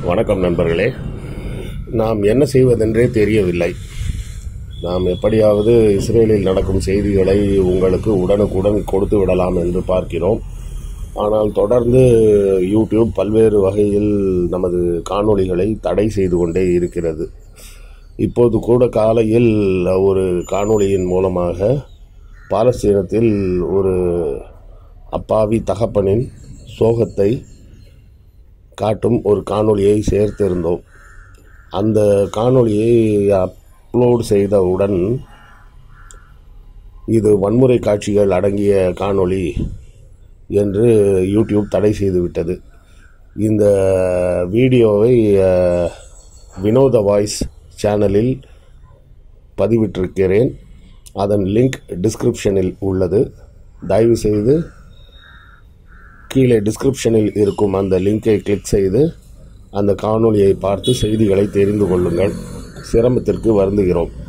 வணக்கம் நண்பர்களே நாம் என்ன செய்வதென்றே தெரியவில்லை நாம் எப்படியாவது இஸ்ரேலில் நடக்கும் செய்திகளை உங்களுக்கு உடனுக்குடன் கொடுத்து விடலாம் என்று பார்க்கிறோம் ஆனால் தொடர்ந்து யூடியூப் பல்வேறு வகையில் நமது காணொளிகளை தடை செய்து கொண்டே இருக்கிறது இப்போது கூட காலையில் ஒரு காணொளியின் மூலமாக பாலஸ்தீனத்தில் ஒரு அப்பாவி தகப்பனின் சோகத்தை காட்டும் ஒரு காணொளியை சேர்த்திருந்தோம் அந்த காணொளியை அப்லோட் செய்தவுடன் இது வன்முறை காட்சிகள் அடங்கிய காணொளி என்று யூடியூப் தடை செய்துவிட்டது இந்த வீடியோவை அஹ், வினோத வாய்ஸ் சேனலில் பதிவிட்டிருக்கிறேன் அதன் லிங்க் டிஸ்கிரிப்ஷனில் உள்ளது தயவு செய்து கீழே டிஸ்கிரிப்ஷனில் இருக்கும் அந்த லிங்கை கிளிக் செய்து அந்த காணொளியை பார்த்து செய்திகளை தெரிந்து கொள்ளுங்கள் சிரமத்திற்கு வருந்துகிறோம்